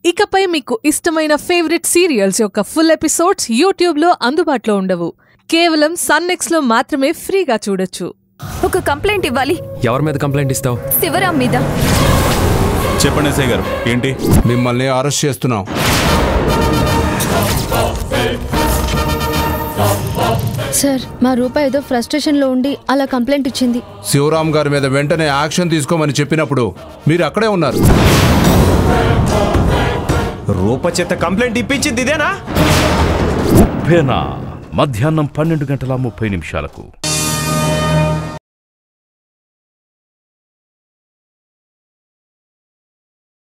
ఇకపై మీకు ఇష్టమైన ఫేవరెట్ సీరియల్స్ యొక్క ఫుల్ ఎపిసోడ్స్ యూట్యూబ్లో అందుబాటులో ఉండవు కేవలం సన్నెక్స్లో మాత్రమే ఫ్రీగా చూడొచ్చు ఒక కంప్లైంట్ ఇవ్వాలి ఎవరి మీద కంప్లైంట్ ఇస్తావు శివరాం మీద చెప్పండి ఎస్ఐ గారు ఏంటి మిమ్మల్ని అరెస్ట్ చేస్తున్నాం సార్ మా రూప ఏదో ఫ్రస్ట్రేషన్ లో ఉండి అలా కంప్లైంట్ ఇచ్చింది శివరాం గారి మీద వెంటనే యాక్షన్ తీసుకోమని చెప్పినప్పుడు మీరు అక్కడే ఉన్నారు రూపచేత కంప్లైంట్ ఇప్పించింది ఇదేనా ఉప్పేనా మధ్యాహ్నం పన్నెండు గంటల ముప్పై నిమిషాలకు